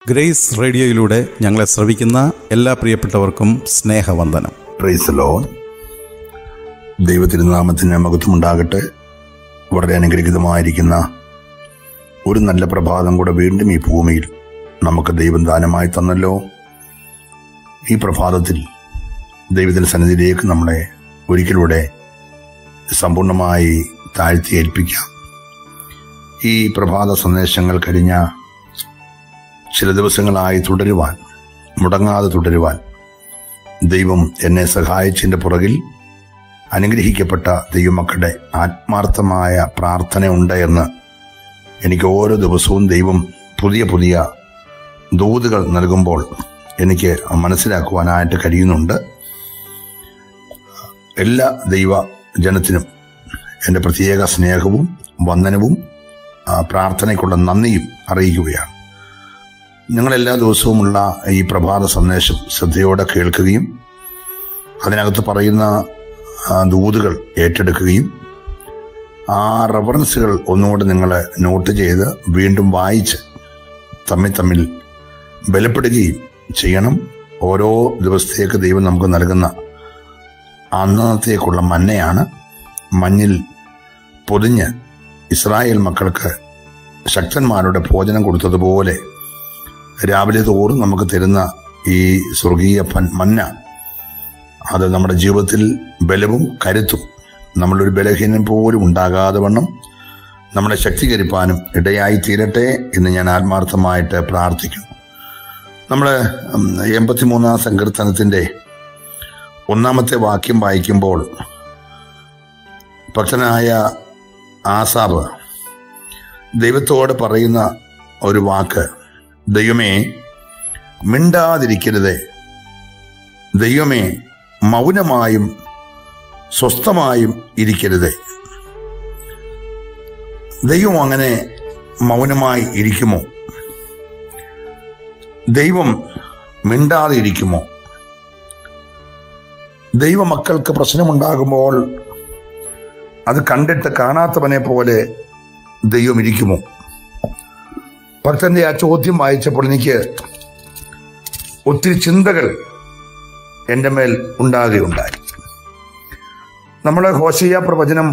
grace റേഡിയോയിലൂടെ ഞങ്ങളെ ശ്രവിക്കുന്ന എല്ലാ പ്രിയപ്പെട്ടവർക്കും സ്നേഹവന്ദനം പ്രൈസ് ലോൺ ദൈവത്തിരുനാമത്തിന് മഹത്വമുണ്ടാകട്ടെ വളരെ അനുഗ്രഹീതമായിരിക്കുന്ന ഒരു നല്ല പ്രഭാതം കൂടെ വീണ്ടും ഈ ഭൂമിയിൽ നമുക്ക് ദൈവം ദാനമായി തന്നല്ലോ ഈ പ്രഭാതത്തിൽ ദൈവത്തിന്റെ സന്നിധിയിലേക്ക് നമ്മളെ ഒരിക്കലൂടെ സമ്പൂർണമായി താഴ്ത്തി ഏൽപ്പിക്കാം ഈ പ്രഭാത സന്ദേശങ്ങൾ കഴിഞ്ഞ ചില ദിവസങ്ങളായി തുടരുവാൻ മുടങ്ങാതെ തുടരുവാൻ ദൈവം എന്നെ സഹായിച്ചതിന്റെ പുറകിൽ അനുഗ്രഹിക്കപ്പെട്ട ദൈവമക്കളുടെ ആത്മാർത്ഥമായ പ്രാർത്ഥനയുണ്ട് എന്ന് എനിക്ക് ഓരോ ദിവസവും ദൈവം പുതിയ പുതിയ ദൂതുകൾ നൽകുമ്പോൾ എനിക്ക് മനസ്സിലാക്കുവാനായിട്ട് കഴിയുന്നുണ്ട് എല്ലാ ദൈവ ജനത്തിനും എൻ്റെ പ്രത്യേക സ്നേഹവും വന്ദനവും ആ, പ്രാർത്ഥനയ്ക്കുള്ള നന്ദിയും അറിയിക്കുകയാണ് നിങ്ങൾ എല്ലാ ദിവസവുമുള്ള ഈ പ്രഭാത സന്ദേശം ശ്രദ്ധയോടെ കേൾക്കുകയും അതിനകത്ത് പറയുന്ന ആ, ദൂതുകൾ ഏറ്റെടുക്കുകയും ആ റെഫറൻസുകൾ ഒന്നുകൂടെ നിങ്ങൾ നോട്ട് ചെയ്ത് വീണ്ടും വായിച്ച് തമ്മിൽ തമ്മിൽ ബലപ്പെടുകയും ചെയ്യണം ഓരോ ദിവസത്തേക്ക് ദൈവം നമുക്ക് നൽകുന്ന അന്നത്തേക്കുള്ള മന്നയാണ് മഞ്ഞിൽ പൊതിഞ്ഞ് ഇസ്രായേൽ മക്കൾക്ക് ശക്തന്മാരുടെ ഭോജനം കൊടുത്തതുപോലെ രാവിലെ തോറും നമുക്ക് തരുന്ന ഈ സ്വർഗീയ പൻ- മന്ന അത് നമ്മുടെ ജീവിതത്തിൽ ബലവും കരുത്തും നമ്മളൊരു ബലഹീനം പോലും ഉണ്ടാകാതെ വണ്ണം നമ്മളെ ശക്തീകരിപ്പാനും ഇടയായി തീരട്ടെ എന്ന് ഞാൻ ആത്മാർത്ഥമായിട്ട് പ്രാർത്ഥിക്കുന്നു നമ്മൾ എൺപത്തിമൂന്നാം സങ്കീർത്തനത്തിന്റെ ഒന്നാമത്തെ വാക്യം വായിക്കുമ്പോൾ ഭക്തനായ ആസാബ് ദൈവത്തോട് പറയുന്ന ഒരു വാക്ക് ദൈവമേ മിണ്ടാതിരിക്കരുതേ ദൈവമേ മൗനമായും സ്വസ്ഥമായും ഇരിക്കരുതേ ദൈവം അങ്ങനെ മൗനമായി ഇരിക്കുമോ ദൈവം മിണ്ടാതെ ഇരിക്കുമോ ദൈവമക്കൾക്ക് പ്രശ്നമുണ്ടാകുമ്പോൾ അത് കണ്ടിട്ട് കാണാത്തവനെ പോലെ ദൈവം ഇരിക്കുമോ ഭക്തന്റെ ആ ചോദ്യം വായിച്ചപ്പോൾ എനിക്ക് ഒത്തിരി ചിന്തകൾ എൻ്റെ മേൽ ഉണ്ടാകുകയുണ്ടായി നമ്മുടെ ഹോശയ്യ പ്രവചനം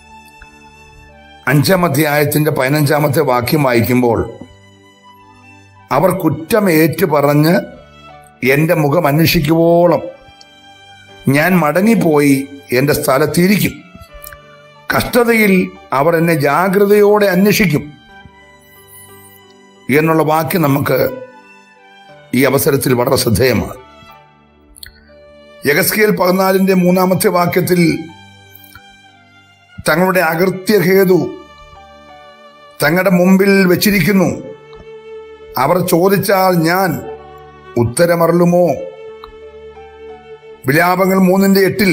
അഞ്ചാം അധ്യായത്തിന്റെ പതിനഞ്ചാമത്തെ വാക്യം വായിക്കുമ്പോൾ അവർ കുറ്റം ഏറ്റു പറഞ്ഞ് എന്റെ മുഖം അന്വേഷിക്കുവോളം ഞാൻ മടങ്ങിപ്പോയി എന്റെ സ്ഥലത്തിരിക്കും കഷ്ടതയിൽ അവർ എന്നെ ജാഗ്രതയോടെ അന്വേഷിക്കും എന്നുള്ള വാക്യം നമുക്ക് ഈ അവസരത്തിൽ വളരെ ശ്രദ്ധേയമാണ് യഗസ്കേൽ പതിനാലിന്റെ മൂന്നാമത്തെ വാക്യത്തിൽ തങ്ങളുടെ അകൃത്യഹേതു തങ്ങളുടെ മുമ്പിൽ വെച്ചിരിക്കുന്നു അവർ ചോദിച്ചാൽ ഞാൻ ഉത്തരമറലുമോ വിലാപങ്ങൾ മൂന്നിന്റെ എട്ടിൽ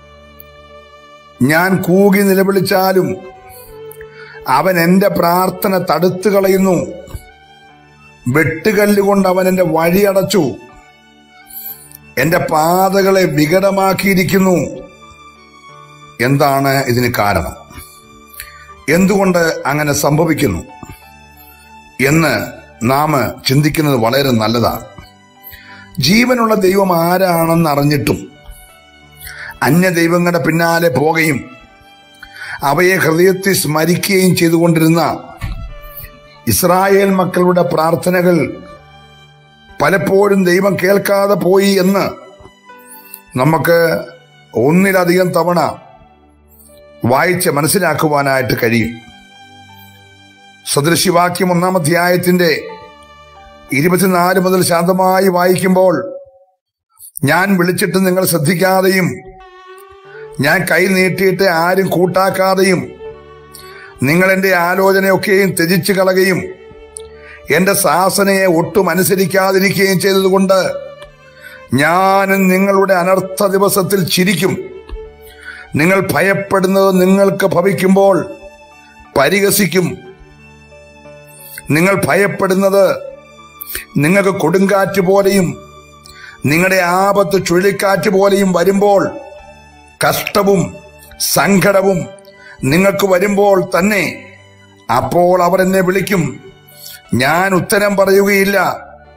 ഞാൻ കൂകി നിലവിളിച്ചാലും അവൻ എന്റെ പ്രാർത്ഥന തടുത്തു കളയുന്നു വെട്ടുകല്ലുകൊണ്ട് അവൻ എന്റെ വഴി അടച്ചു എന്റെ പാതകളെ വികടമാക്കിയിരിക്കുന്നു എന്താണ് ഇതിന് കാരണം എന്തുകൊണ്ട് അങ്ങനെ സംഭവിക്കുന്നു എന്ന് നാം ചിന്തിക്കുന്നത് വളരെ നല്ലതാണ് ജീവനുള്ള ദൈവം ആരാണെന്ന് അറിഞ്ഞിട്ടും അന്യ ദൈവങ്ങളുടെ പിന്നാലെ പോകുകയും അവയെ ഹൃദയത്തിൽ സ്മരിക്കുകയും ചെയ്തുകൊണ്ടിരുന്ന ഇസ്രായേൽ മക്കളുടെ പ്രാർത്ഥനകൾ പലപ്പോഴും ദൈവം കേൾക്കാതെ പോയി എന്ന് നമുക്ക് ഒന്നിലധികം തവണ വായിച്ച് മനസ്സിലാക്കുവാനായിട്ട് കഴിയും സദൃശിവാക്യം ഒന്നാം അധ്യായത്തിന്റെ ഇരുപത്തിനാല് മുതൽ ശാന്തമായി വായിക്കുമ്പോൾ ഞാൻ വിളിച്ചിട്ട് നിങ്ങൾ ശ്രദ്ധിക്കാതെയും ഞാൻ കൈ നീട്ടിയിട്ട് ആരും കൂട്ടാക്കാതെയും നിങ്ങൾ എന്റെ ആലോചനയൊക്കെയും ത്യജിച്ചു കളയുകയും എന്റെ ശാസനയെ ഒട്ടും അനുസരിക്കാതിരിക്കുകയും ചെയ്തതുകൊണ്ട് ഞാൻ നിങ്ങളുടെ അനർത്ഥ ദിവസത്തിൽ ചിരിക്കും നിങ്ങൾ ഭയപ്പെടുന്നത് നിങ്ങൾക്ക് ഭവിക്കുമ്പോൾ പരിഹസിക്കും നിങ്ങൾ ഭയപ്പെടുന്നത് നിങ്ങൾക്ക് കൊടുങ്കാറ്റ് പോലെയും നിങ്ങളുടെ ആപത്ത് ചുഴലിക്കാറ്റ് പോലെയും വരുമ്പോൾ കഷ്ടവും സങ്കടവും നിങ്ങൾക്ക് വരുമ്പോൾ തന്നെ അപ്പോൾ അവർ എന്നെ വിളിക്കും ഞാൻ ഉത്തരം പറയുകയില്ല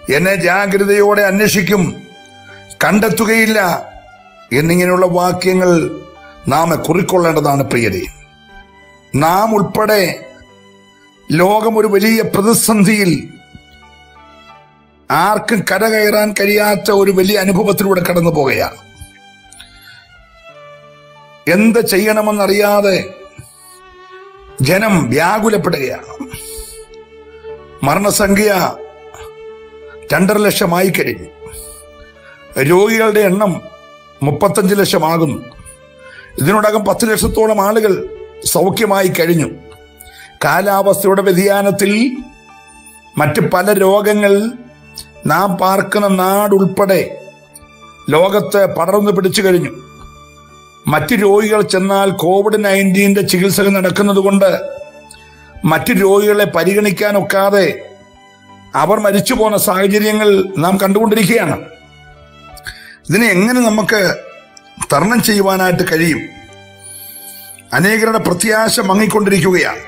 എന്നെ ജാഗ്രതയോടെ അന്വേഷിക്കും കണ്ടെത്തുകയില്ല എന്നിങ്ങനെയുള്ള വാക്യങ്ങൾ നാം കുറിക്കൊള്ളേണ്ടതാണ് പ്രിയരെ നാം ഉൾപ്പെടെ ലോകം ഒരു വലിയ പ്രതിസന്ധിയിൽ ആർക്കും കരകയറാൻ കഴിയാത്ത ഒരു വലിയ അനുഭവത്തിലൂടെ കടന്നു പോകുകയാണ് എന്ത് ചെയ്യണമെന്നറിയാതെ ജനം വ്യാകുലപ്പെടുകയാണ് മരണസംഖ്യ രണ്ടര ലക്ഷമായി കഴിഞ്ഞു രോഗികളുടെ എണ്ണം മുപ്പത്തഞ്ച് ലക്ഷമാകുന്നു ഇതിനോടകം പത്ത് ലക്ഷത്തോളം ആളുകൾ സൗഖ്യമായി കഴിഞ്ഞു കാലാവസ്ഥയുടെ വ്യതിയാനത്തിൽ മറ്റ് പല രോഗങ്ങൾ നാം പാർക്കുന്ന നാടുൾപ്പെടെ ലോകത്ത് പടർന്നു പിടിച്ചു കഴിഞ്ഞു മറ്റ് രോഗികൾ ചെന്നാൽ കോവിഡ് നയൻറ്റീൻ്റെ ചികിത്സകൾ നടക്കുന്നത് കൊണ്ട് മറ്റ് രോഗികളെ പരിഗണിക്കാനൊക്കാതെ അവർ മരിച്ചു പോന്ന സാഹചര്യങ്ങൾ നാം കണ്ടുകൊണ്ടിരിക്കുകയാണ് ഇതിനെ എങ്ങനെ നമുക്ക് തരണം ചെയ്യുവാനായിട്ട് കഴിയും അനേകരുടെ പ്രത്യാശ മങ്ങിക്കൊണ്ടിരിക്കുകയാണ്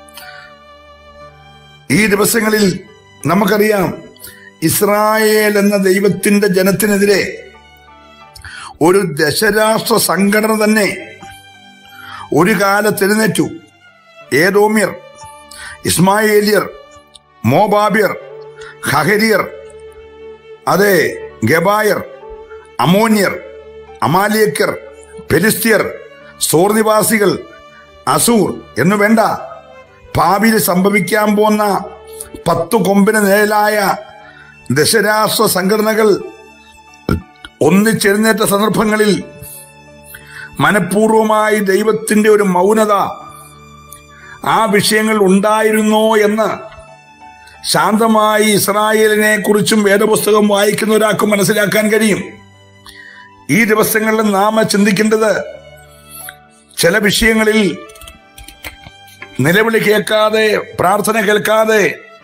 ഈ ദിവസങ്ങളിൽ നമുക്കറിയാം ഇസ്രായേൽ എന്ന ദൈവത്തിന്റെ ജനത്തിനെതിരെ ഒരു ദശരാഷ്ട്ര സംഘടന തന്നെ ഒരു കാലത്ത് എഴുന്നേറ്റു ഏതോമ്യർ ഇസ്മായേലിയർ മോബാബിയർ ഹഹരിയർ അതെ ഗബായർ അമോന്യർ അമാലിയക്കർ ഫെലിസ്തീയർ സോർ നിവാസികൾ അസൂർ എന്നു വേണ്ട ഭാവിയിൽ സംഭവിക്കാൻ പോന്ന പത്തു കൊമ്പിന് നേലായ ദശരാഷ്ട്ര സംഘടനകൾ ഒന്നിച്ചെഴുന്നേറ്റ സന്ദർഭങ്ങളിൽ മനഃപൂർവമായി ദൈവത്തിന്റെ ഒരു മൗനത ആ വിഷയങ്ങൾ ഉണ്ടായിരുന്നോ എന്ന് ശാന്തമായി ഇസ്രായേലിനെ കുറിച്ചും വേദപുസ്തകം വായിക്കുന്ന ഒരാൾക്ക് മനസ്സിലാക്കാൻ കഴിയും ഈ ദിവസങ്ങളിൽ നാം ചിന്തിക്കേണ്ടത് ചില വിഷയങ്ങളിൽ നിലവിളി കേൾക്കാതെ പ്രാർത്ഥന കേൾക്കാതെ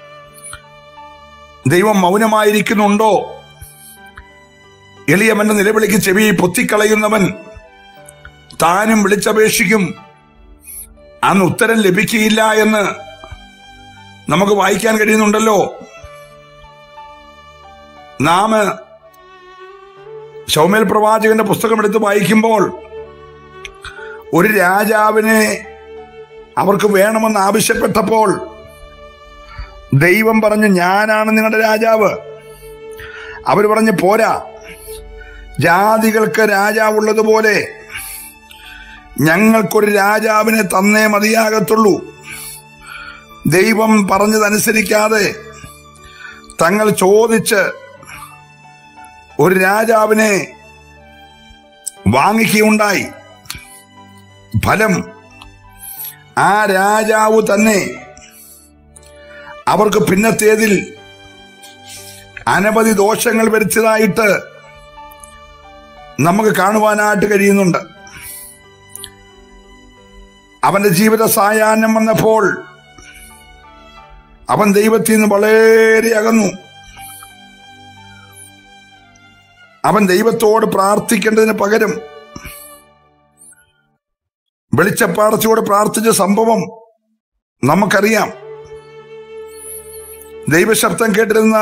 ദൈവം മൗനമായിരിക്കുന്നുണ്ടോ എളിയമന്റെ നിലവിളിക്ക് ചെവി പൊത്തിക്കളയുന്നവൻ താനും വിളിച്ചപേക്ഷിക്കും അന്ന് ഉത്തരം ലഭിക്കുകയില്ല എന്ന് നമുക്ക് വായിക്കാൻ കഴിയുന്നുണ്ടല്ലോ നാം ശൗമേൽ പ്രവാചകന്റെ പുസ്തകം എടുത്ത് വായിക്കുമ്പോൾ ഒരു രാജാവിനെ അവർക്ക് വേണമെന്ന് ആവശ്യപ്പെട്ടപ്പോൾ ദൈവം പറഞ്ഞു ഞാനാണ് നിങ്ങളുടെ രാജാവ് അവർ പറഞ്ഞു പോരാ ജാതികൾക്ക് രാജാവുള്ളതുപോലെ ഞങ്ങൾക്കൊരു രാജാവിനെ തന്നേ മതിയാകത്തുള്ളൂ ദൈവം പറഞ്ഞതനുസരിക്കാതെ തങ്ങൾ ചോദിച്ച് ഒരു രാജാവിനെ വാങ്ങിക്കുകയുണ്ടായി ഫലം ആ രാജാവ് തന്നെ അവർക്ക് പിന്നത്തേതിൽ അനവധി ദോഷങ്ങൾ വരുത്തിയതായിട്ട് നമുക്ക് കാണുവാനായിട്ട് കഴിയുന്നുണ്ട് അവന്റെ ജീവിത സായാഹ്നം വന്നപ്പോൾ അവൻ ദൈവത്തിൽ നിന്ന് വളരെ അകന്നു അവൻ ദൈവത്തോട് പ്രാർത്ഥിക്കേണ്ടതിന് പകരം വെളിച്ചപ്പാടത്തോട് പ്രാർത്ഥിച്ച സംഭവം നമുക്കറിയാം ദൈവശബ്ദം കേട്ടിരുന്ന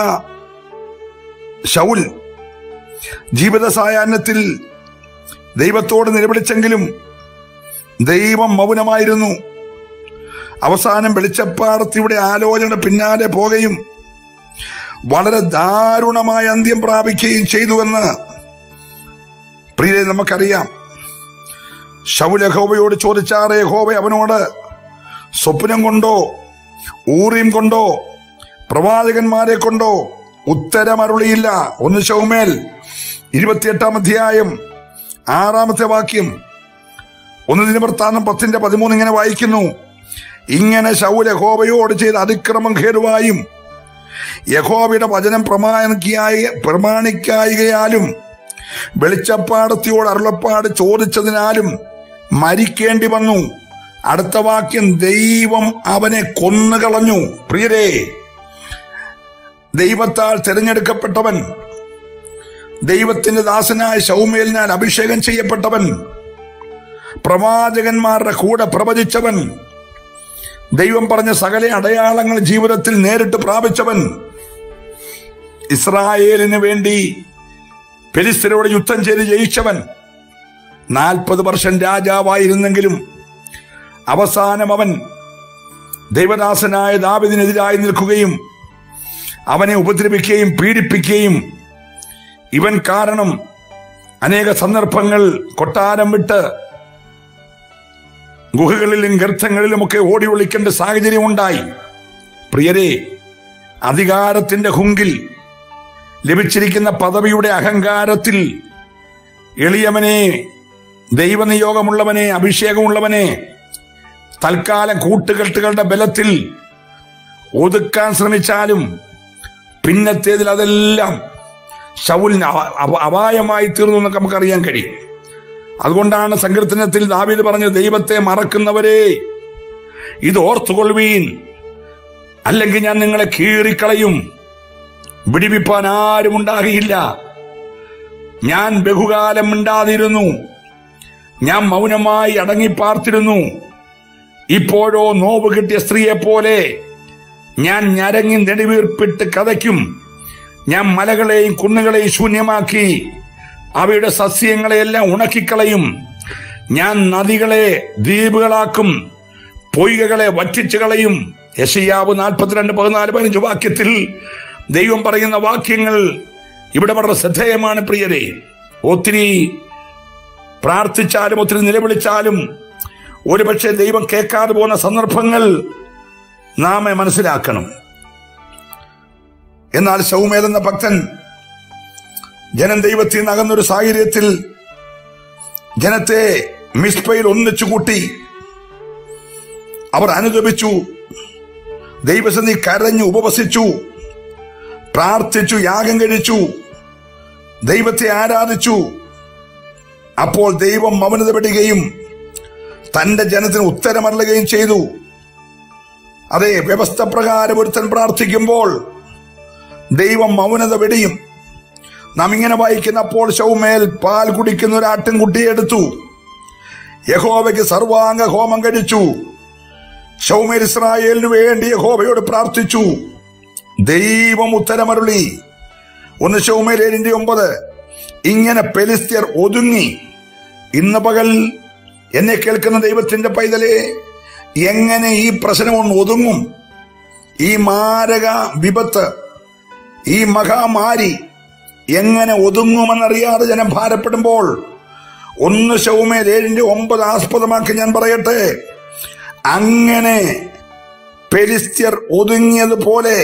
ഷൗൽ ജീവിത സായാഹ്നത്തിൽ ദൈവത്തോട് നിലവിളിച്ചെങ്കിലും ദൈവം മൗനമായിരുന്നു അവസാനം വെളിച്ചപ്പാടത്തിയുടെ ആലോചന പിന്നാലെ പോകുകയും വളരെ ദാരുണമായ അന്ത്യം പ്രാപിക്കുകയും ചെയ്തുവെന്ന് പ്രിയരെ നമുക്കറിയാം ശൗല യഹോവയോട് ചോദിച്ചാറ് യഹോവ അവനോട് സ്വപ്നം കൊണ്ടോ ഊറിയും കൊണ്ടോ പ്രവാചകന്മാരെ കൊണ്ടോ ഉത്തരമരുളിയില്ല ഒന്ന് ശൗമേൽ ഇരുപത്തിയെട്ടാം അധ്യായം ആറാമത്തെ വാക്യം ഒന്ന് ദിനവൃത്താന്തം പത്തിന്റെ പതിമൂന്ന് ഇങ്ങനെ വായിക്കുന്നു ഇങ്ങനെ ശൗല യഹോവയോട് ചെയ്ത അതിക്രമം ഹേതുവായും യഹോവയുടെ വചനം പ്രമാണിക്കായ പ്രമാണിക്കായികയാലും വെളിച്ചപ്പാടത്തിയോട് അരുളപ്പാട് ചോദിച്ചതിനാലും മരിക്കേണ്ടി വന്നു അടുത്ത വാക്യം ദൈവം അവനെ കൊന്നുകളഞ്ഞു പ്രിയരേ ദൈവത്താൽ തിരഞ്ഞെടുക്കപ്പെട്ടവൻ ദൈവത്തിന്റെ ദാസനായ ശൗമേലിനാൽ അഭിഷേകം ചെയ്യപ്പെട്ടവൻ പ്രവാചകന്മാരുടെ കൂടെ പ്രവചിച്ചവൻ ദൈവം പറഞ്ഞ സകല അടയാളങ്ങൾ ജീവിതത്തിൽ നേരിട്ട് പ്രാപിച്ചവൻ ഇസ്രായേലിന് വേണ്ടി ഫെലിസ്തരോട് യുദ്ധം ചെയ്ത് ജയിച്ചവൻ നാൽപ്പത് വർഷം രാജാവായിരുന്നെങ്കിലും അവസാനം അവൻ ദൈവദാസനായ ദാവിദിനെതിരായി നിൽക്കുകയും അവനെ ഉപദ്രവിക്കുകയും പീഡിപ്പിക്കുകയും ഇവൻ കാരണം അനേക സന്ദർഭങ്ങൾ കൊട്ടാരം വിട്ട് ഗുഹകളിലും ഗർത്തങ്ങളിലുമൊക്കെ ഓടി ഒളിക്കേണ്ട സാഹചര്യം ഉണ്ടായി പ്രിയരെ അധികാരത്തിന്റെ ഹുങ്കിൽ ലഭിച്ചിരിക്കുന്ന പദവിയുടെ അഹങ്കാരത്തിൽ എളിയവനെ ദൈവനിയോഗമുള്ളവനെ അഭിഷേകമുള്ളവനെ തൽക്കാലം കൂട്ടുകെട്ടുകളുടെ ബലത്തിൽ ഒതുക്കാൻ ശ്രമിച്ചാലും പിന്നത്തേതിൽ അതെല്ലാം ശൗലിന് അവ- അവ- അപായമായി തീർന്നു എന്നൊക്കെ നമുക്കറിയാൻ കഴിയും അതുകൊണ്ടാണ് സങ്കീർത്തനത്തിൽ ദാവീദ് പറഞ്ഞത് ദൈവത്തെ മറക്കുന്നവരെ ഇത് ഓർത്തുകൊള്ളുവീൻ അല്ലെങ്കിൽ ഞാൻ നിങ്ങളെ കീറിക്കളയും വിടിവിപ്പാൻ ആരും ഉണ്ടാകിയില്ല ഞാൻ ബഹുകാലം മിണ്ടാതിരുന്നു ഞാൻ മൗനമായി അടങ്ങിപ്പാർത്തിരുന്നു ഇപ്പോഴോ നോവ് കിട്ടിയ സ്ത്രീയെ പോലെ ഞാൻ ഞരങ്ങി നെടുവീർപ്പിട്ട് കഥയ്ക്കും ഞാൻ മലകളെയും കുന്നുകളെയും ശൂന്യമാക്കി അവയുടെ സസ്യങ്ങളെയെല്ലാം ഉണക്കിക്കളയും ഞാൻ നദികളെ ദ്വീപുകളാക്കും പൊയ്കകളെ വറ്റിച്ചു കളയും യശയ്യാവ് നാൽപ്പത്തിരണ്ട് പതിനാല് പതിനഞ്ച് വാക്യത്തിൽ ദൈവം പറയുന്ന വാക്യങ്ങൾ ഇവിടെ വളരെ ശ്രദ്ധേയമാണ് പ്രിയരെ ഒത്തിരി പ്രാർത്ഥിച്ചാലും ഒത്തിരി നിലവിളിച്ചാലും ഒരുപക്ഷെ ദൈവം കേൾക്കാതെ പോകുന്ന സന്ദർഭങ്ങൾ നാം മനസ്സിലാക്കണം എന്നാൽ ശൗമേൽ എന്ന ഭക്തൻ ജനം ദൈവത്തിൽ നിന്ന് അകന്നൊരു സാഹചര്യത്തിൽ ജനത്തെ മിസ്പയിൽ ഒന്നിച്ചു കൂട്ടി അവർ അനുദപിച്ചു ദൈവസന്ധി കരഞ്ഞു ഉപവസിച്ചു പ്രാർത്ഥിച്ചു യാഗം കഴിച്ചു ദൈവത്തെ ആരാധിച്ചു അപ്പോൾ ദൈവം മൗനത പെടുകയും തന്റെ ജനത്തിന് ഉത്തരമറളുകയും ചെയ്തു അതെ വ്യവസ്ഥ പ്രകാരം ഒരുത്തൻ പ്രാർത്ഥിക്കുമ്പോൾ ദൈവം മൗനത വെടിയും നാം ഇങ്ങനെ വായിക്കുന്നപ്പോൾ ശൗമേൽ പാൽ കുടിക്കുന്ന ഒരു ആട്ടിൻകുട്ടിയെ എടുത്തു യഹോവയ്ക്ക് സർവാംഗ ഹോമം കഴിച്ചു ശൗമേൽ ഇസ്രായേലിന് വേണ്ടി യഹോവയോട് പ്രാർത്ഥിച്ചു ദൈവം ഉത്തരമരുളി ഒന്ന് ശൗമേൽ ഏഴിന്റെ ഒമ്പത് ഇങ്ങനെ പെലിസ്ത്യർ ഒതുങ്ങി ഇന്ന് പകൽ എന്നെ കേൾക്കുന്ന ദൈവത്തിന്റെ പൈതലെ എങ്ങനെ ഈ പ്രശ്നം ഒന്ന് ഒതുങ്ങും ഈ മാരക വിപത്ത് ഈ മഹാമാരി എങ്ങനെ ഒതുങ്ങുമെന്നറിയാതെ ജനം ഭാരപ്പെടുമ്പോൾ ഒന്ന് ശൗമേൽ ഏഴിന്റെ ഒമ്പത് ആസ്പദമാക്കി ഞാൻ പറയട്ടെ അങ്ങനെ പെരിസ്ത്യർ ഒതുങ്ങിയതുപോലെ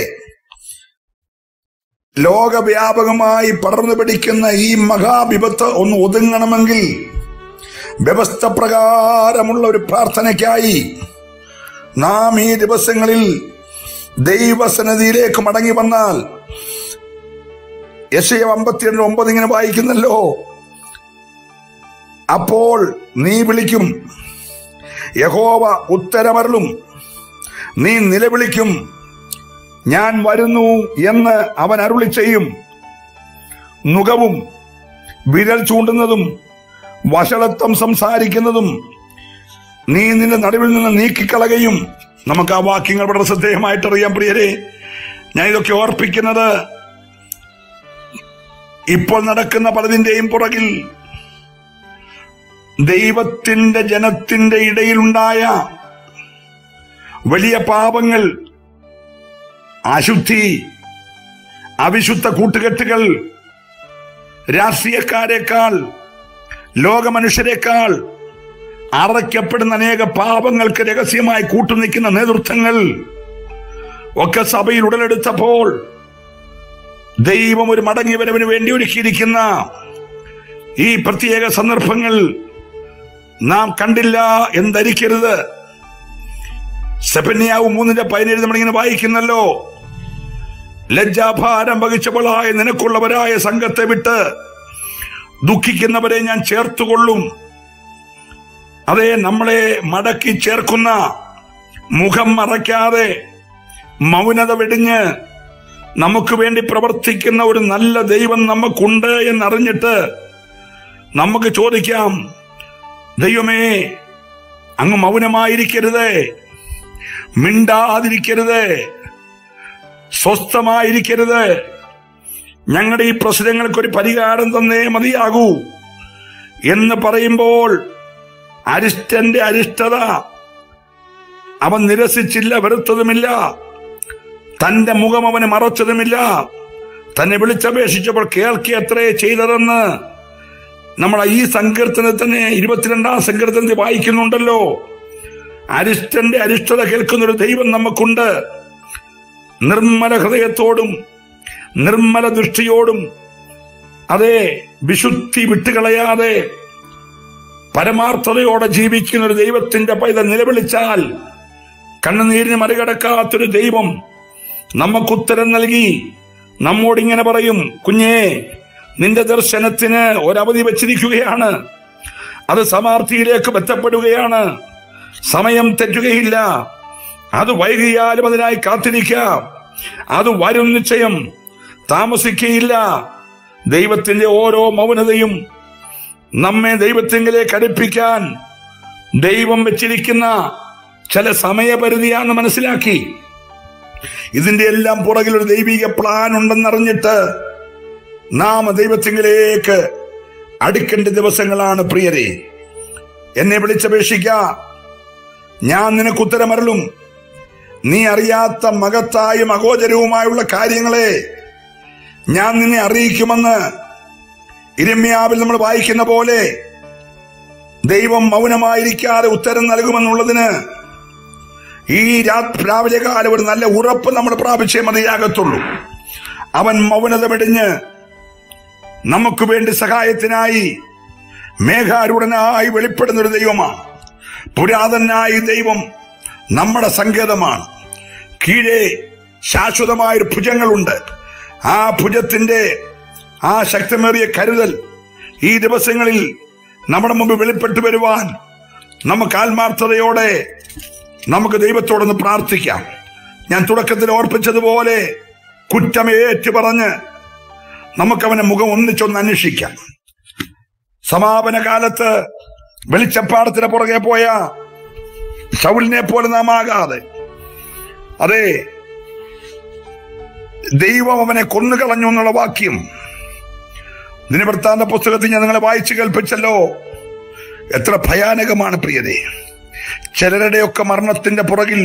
ലോകവ്യാപകമായി പടർന്നു പിടിക്കുന്ന ഈ മഹാവിപത്ത് ഒന്ന് ഒതുങ്ങണമെങ്കിൽ വ്യവസ്ഥ പ്രകാരമുള്ള ഒരു പ്രാർത്ഥനയ്ക്കായി നാം ഈ ദിവസങ്ങളിൽ ദൈവസന്നിധിയിലേക്ക് മടങ്ങി വന്നാൽ യശയ അമ്പത്തിരണ്ട് ഒമ്പത് ഇങ്ങനെ വായിക്കുന്നല്ലോ അപ്പോൾ നീ വിളിക്കും യഹോവ ഉത്തരമരളും നീ നിലവിളിക്കും ഞാൻ വരുന്നു എന്ന് അവൻ അരുളി ചെയ്യും നുകവും വിരൽ ചൂണ്ടുന്നതും വഷളത്വം സംസാരിക്കുന്നതും നീ നിന്റെ നടുവിൽ നിന്ന് നീക്കിക്കളകയും നമുക്ക് ആ വാക്യങ്ങൾ വളരെ ശ്രദ്ധേയമായിട്ട് അറിയാം പ്രിയരെ ഞാൻ ഇതൊക്കെ ഓർപ്പിക്കുന്നത് ഇപ്പോൾ നടക്കുന്ന പലതിന്റെയും പുറകിൽ ദൈവത്തിന്റെ ജനത്തിന്റെ ഇടയിലുണ്ടായ വലിയ പാപങ്ങൾ അശുദ്ധി അവിശുദ്ധ കൂട്ടുകെട്ടുകൾ രാഷ്ട്രീയക്കാരെക്കാൾ ലോകമനുഷ്യരെക്കാൾ അറയ്ക്കപ്പെടുന്ന അനേക പാപങ്ങൾക്ക് രഹസ്യമായി കൂട്ടുനിൽക്കുന്ന നേതൃത്വങ്ങൾ ഒക്കെ സഭയിൽ ഉടലെടുത്തപ്പോൾ ദൈവം ഒരു മടങ്ങിവരവിന് വേണ്ടി ഒരുക്കിയിരിക്കുന്ന ഈ പ്രത്യേക സന്ദർഭങ്ങൾ നാം കണ്ടില്ല എന്തരിക്കരുത് സെപ്പന്യാവ് മൂന്നിന്റെ പതിനേഴ് നമ്മളിങ്ങനെ വായിക്കുന്നല്ലോ ലജ്ജാഭാരം വഹിച്ചവളായ നിനക്കുള്ളവരായ സംഘത്തെ വിട്ട് ദുഃഖിക്കുന്നവരെ ഞാൻ ചേർത്തുകൊള്ളും അതെ നമ്മളെ മടക്കി ചേർക്കുന്ന മുഖം മറയ്ക്കാതെ മൗനത വെടിഞ്ഞ് നമുക്ക് വേണ്ടി പ്രവർത്തിക്കുന്ന ഒരു നല്ല ദൈവം നമുക്കുണ്ട് എന്നറിഞ്ഞിട്ട് നമുക്ക് ചോദിക്കാം ദൈവമേ അങ്ങ് മൗനമായിരിക്കരുതേ മിണ്ടാതിരിക്കരുത് സ്വസ്ഥമായിരിക്കരുത് ഞങ്ങളുടെ ഈ പ്രശ്നങ്ങൾക്കൊരു പരിഹാരം തന്നേ മതിയാകൂ എന്ന് പറയുമ്പോൾ അരിഷ്ടന്റെ അരിഷ്ടത അവൻ നിരസിച്ചില്ല വെറുത്തതുമില്ല തന്റെ മുഖം അവന് മറച്ചതുമില്ല തന്നെ വിളിച്ചപേക്ഷിച്ചപ്പോൾ കേൾക്കി എത്രേ ചെയ്തതെന്ന് നമ്മൾ ഈ സങ്കീർത്തനത്തിന് ഇരുപത്തിരണ്ടാം സങ്കീർത്തനത്തിൽ വായിക്കുന്നുണ്ടല്ലോ അരിഷ്ടന്റെ അരിഷ്ടത കേൾക്കുന്നൊരു ദൈവം നമുക്കുണ്ട് നിർമ്മല ഹൃദയത്തോടും നിർമ്മല ദൃഷ്ടിയോടും അതെ വിശുദ്ധി വിട്ടുകളയാതെ പരമാർത്ഥതയോടെ ജീവിക്കുന്ന ഒരു ദൈവത്തിന്റെ പൈതൽ നിലവിളിച്ചാൽ കണ്ണുനീരിന് മറികടക്കാത്തൊരു ദൈവം നമുക്കുത്തരം നൽകി നമ്മോടിങ്ങനെ പറയും കുഞ്ഞേ നിന്റെ ദർശനത്തിന് ഒരവധി വച്ചിരിക്കുകയാണ് അത് സമാപ്തിയിലേക്ക് ബന്ധപ്പെടുകയാണ് സമയം തെറ്റുകയില്ല അത് വൈകിയാലും അതിനായി കാത്തിരിക്കാം അത് വരും നിശ്ചയം താമസിക്കുകയില്ല ദൈവത്തിന്റെ ഓരോ മൗനതയും നമ്മെ ദൈവത്തിങ്കിലേക്ക് അടുപ്പിക്കാൻ ദൈവം വെച്ചിരിക്കുന്ന ചില സമയപരിധിയാണെന്ന് മനസ്സിലാക്കി ഇതിന്റെ എല്ലാം പുറകിൽ ഒരു ദൈവിക പ്ലാൻ ഉണ്ടെന്നറിഞ്ഞിട്ട് നാം ദൈവത്തിങ്കിലേക്ക് അടുക്കേണ്ട ദിവസങ്ങളാണ് പ്രിയരെ എന്നെ വിളിച്ചപേക്ഷിക്ക ഞാൻ നിനക്ക് ഉത്തരമരളും നീ അറിയാത്ത മകത്തായും അഗോചരവുമായുള്ള കാര്യങ്ങളെ ഞാൻ നിന്നെ അറിയിക്കുമെന്ന് ഇരമ്യാവിൽ നമ്മൾ വായിക്കുന്ന പോലെ ദൈവം മൗനമായിരിക്കാതെ ഉത്തരം നൽകുമെന്നുള്ളതിന് ഈ രാത് രാവിലെ കാലം ഒരു നല്ല ഉറപ്പ് നമ്മൾ പ്രാപിച്ചേ മതിയാകത്തുള്ളൂ അവൻ മൗനത വെടിഞ്ഞ് നമുക്ക് വേണ്ടി സഹായത്തിനായി മേഘാരൂഢനായി വെളിപ്പെടുന്ന ഒരു ദൈവമാണ് പുരാതനായ ദൈവം നമ്മുടെ സങ്കേതമാണ് കീഴെ ശാശ്വതമായൊരു ഭുജങ്ങളുണ്ട് ആ ഭുജത്തിന്റെ ആ ശക്തമേറിയ കരുതൽ ഈ ദിവസങ്ങളിൽ നമ്മുടെ മുമ്പ് വെളിപ്പെട്ടു വരുവാൻ നമുക്ക് ആത്മാർത്ഥതയോടെ നമുക്ക് ദൈവത്തോടൊന്ന് പ്രാർത്ഥിക്കാം ഞാൻ തുടക്കത്തിൽ ഓർപ്പിച്ചതുപോലെ കുറ്റമേറ്റു പറഞ്ഞ് നമുക്കവനെ മുഖം ഒന്നിച്ചൊന്ന് അന്വേഷിക്കാം സമാപന കാലത്ത് വെളിച്ചപ്പാടത്തിന് പുറകെ പോയ ശൗലിനെ പോലെ നാം ആകാതെ അതെ ദൈവം അവനെ കൊന്നുകളഞ്ഞു എന്നുള്ള വാക്യം ദിനവൃത്താന്ത പുസ്തകത്തിൽ ഞാൻ നിങ്ങളെ വായിച്ചു കേൾപ്പിച്ചല്ലോ എത്ര ഭയാനകമാണ് പ്രിയതേ ചിലരുടെയൊക്കെ മരണത്തിന്റെ പുറകിൽ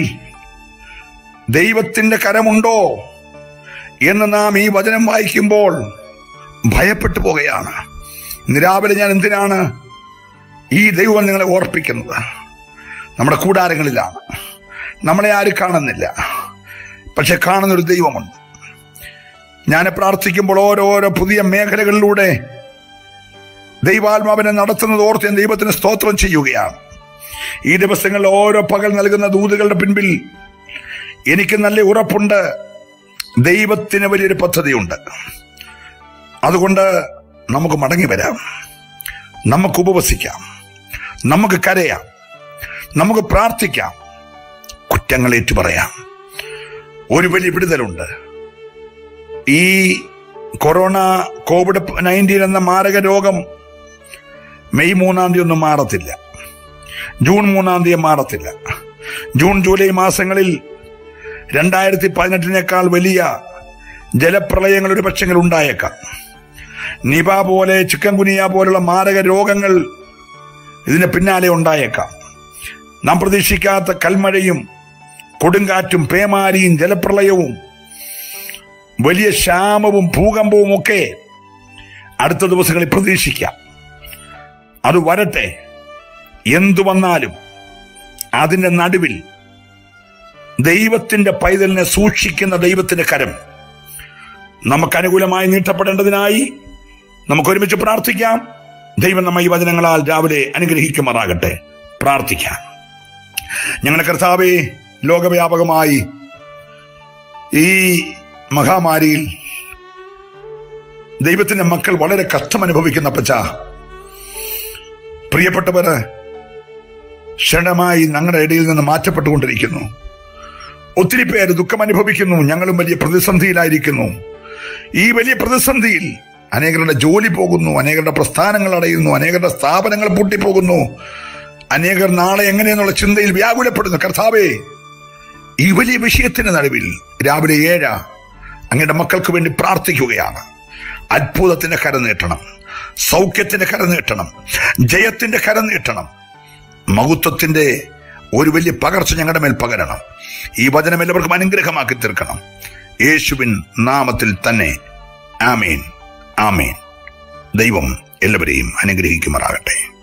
ദൈവത്തിന്റെ കരമുണ്ടോ എന്ന് നാം ഈ വചനം വായിക്കുമ്പോൾ ഭയപ്പെട്ടു പോകുകയാണ് ഇന്ന് രാവിലെ ഞാൻ എന്തിനാണ് ഈ ദൈവം നിങ്ങളെ ഓർപ്പിക്കുന്നത് നമ്മുടെ കൂടാരങ്ങളിലാണ് നമ്മളെ ആരും കാണുന്നില്ല പക്ഷെ കാണുന്നൊരു ദൈവമുണ്ട് ഞാൻ പ്രാർത്ഥിക്കുമ്പോൾ ഓരോരോ പുതിയ മേഖലകളിലൂടെ ദൈവാത്മാവിനെ നടത്തുന്നത് ഓർത്ത് ഞാൻ ദൈവത്തിന് സ്തോത്രം ചെയ്യുകയാണ് ഈ ദിവസങ്ങളിൽ ഓരോ പകൽ നൽകുന്ന ദൂതുകളുടെ പിൻപിൽ എനിക്ക് നല്ല ഉറപ്പുണ്ട് ദൈവത്തിന് വലിയൊരു പദ്ധതിയുണ്ട് അതുകൊണ്ട് നമുക്ക് മടങ്ങി വരാം നമുക്ക് ഉപവസിക്കാം നമുക്ക് കരയാം നമുക്ക് പ്രാർത്ഥിക്കാം കുറ്റങ്ങൾ ഏറ്റു പറയാം ഒരു വലിയ വിടുതലുണ്ട് ഈ കൊറോണ കോവിഡ് നയൻറ്റീൻ എന്ന മാരക രോഗം മെയ് മൂന്നാം തീയതി ഒന്നും മാറത്തില്ല ജൂൺ മൂന്നാം തീയതി മാറത്തില്ല ജൂൺ ജൂലൈ മാസങ്ങളിൽ രണ്ടായിരത്തി പതിനെട്ടിനേക്കാൾ വലിയ ജലപ്രളയങ്ങൾ ഒരു പക്ഷങ്ങൾ ഉണ്ടായേക്കാം നിപ പോലെ ചിക്കൻ കുനിയ പോലുള്ള മാരക രോഗങ്ങൾ ഇതിന് പിന്നാലെ ഉണ്ടായേക്കാം നാം പ്രതീക്ഷിക്കാത്ത കൽമഴയും കൊടുങ്കാറ്റും പേമാരിയും ജലപ്രളയവും വലിയ ക്ഷാമവും ഭൂകമ്പവും ഒക്കെ അടുത്ത ദിവസങ്ങളിൽ പ്രതീക്ഷിക്കാം അത് വരട്ടെ എന്തു വന്നാലും അതിന്റെ നടുവിൽ ദൈവത്തിന്റെ പൈതലിനെ സൂക്ഷിക്കുന്ന ദൈവത്തിന്റെ കരം നമുക്ക് അനുകൂലമായി നീട്ടപ്പെടേണ്ടതിനായി നമുക്ക് ഒരുമിച്ച് പ്രാർത്ഥിക്കാം ദൈവം നമ്മ ഈ വചനങ്ങളാൽ രാവിലെ അനുഗ്രഹിക്കുമാറാകട്ടെ പ്രാർത്ഥിക്കാം ഞങ്ങളുടെ കർത്താവെ ലോകവ്യാപകമായി ഈ മഹാമാരിയിൽ ദൈവത്തിന്റെ മക്കൾ വളരെ കഷ്ടം അനുഭവിക്കുന്ന പച്ച പ്രിയപ്പെട്ടവര് ക്ഷണമായി ഞങ്ങളുടെ ഇടയിൽ നിന്ന് മാറ്റപ്പെട്ടുകൊണ്ടിരിക്കുന്നു ഒത്തിരി പേര് ദുഃഖം അനുഭവിക്കുന്നു ഞങ്ങളും വലിയ പ്രതിസന്ധിയിലായിരിക്കുന്നു ഈ വലിയ പ്രതിസന്ധിയിൽ അനേകരുടെ ജോലി പോകുന്നു അനേകരുടെ പ്രസ്ഥാനങ്ങൾ അടയുന്നു അനേകരുടെ സ്ഥാപനങ്ങൾ പൂട്ടിപ്പോകുന്നു അനേകർ നാളെ എങ്ങനെയെന്നുള്ള ചിന്തയിൽ വ്യാകുലപ്പെടുന്നു കർത്താവേ ഈ വലിയ വിഷയത്തിന് നടുവിൽ രാവിലെ ഏഴ അങ്ങയുടെ മക്കൾക്ക് വേണ്ടി പ്രാർത്ഥിക്കുകയാണ് അത്ഭുതത്തിന്റെ കര നീട്ടണം സൗഖ്യത്തിന്റെ കര നീട്ടണം ജയത്തിന്റെ കര നീട്ടണം മഹത്വത്തിന്റെ ഒരു വലിയ പകർച്ച ഞങ്ങളുടെ മേൽ പകരണം ഈ വചനം എല്ലാവർക്കും അനുഗ്രഹമാക്കി തീർക്കണം യേശുവിൻ നാമത്തിൽ തന്നെ ആമേൻ ആമേൻ ദൈവം എല്ലാവരെയും അനുഗ്രഹിക്കുമാറാകട്ടെ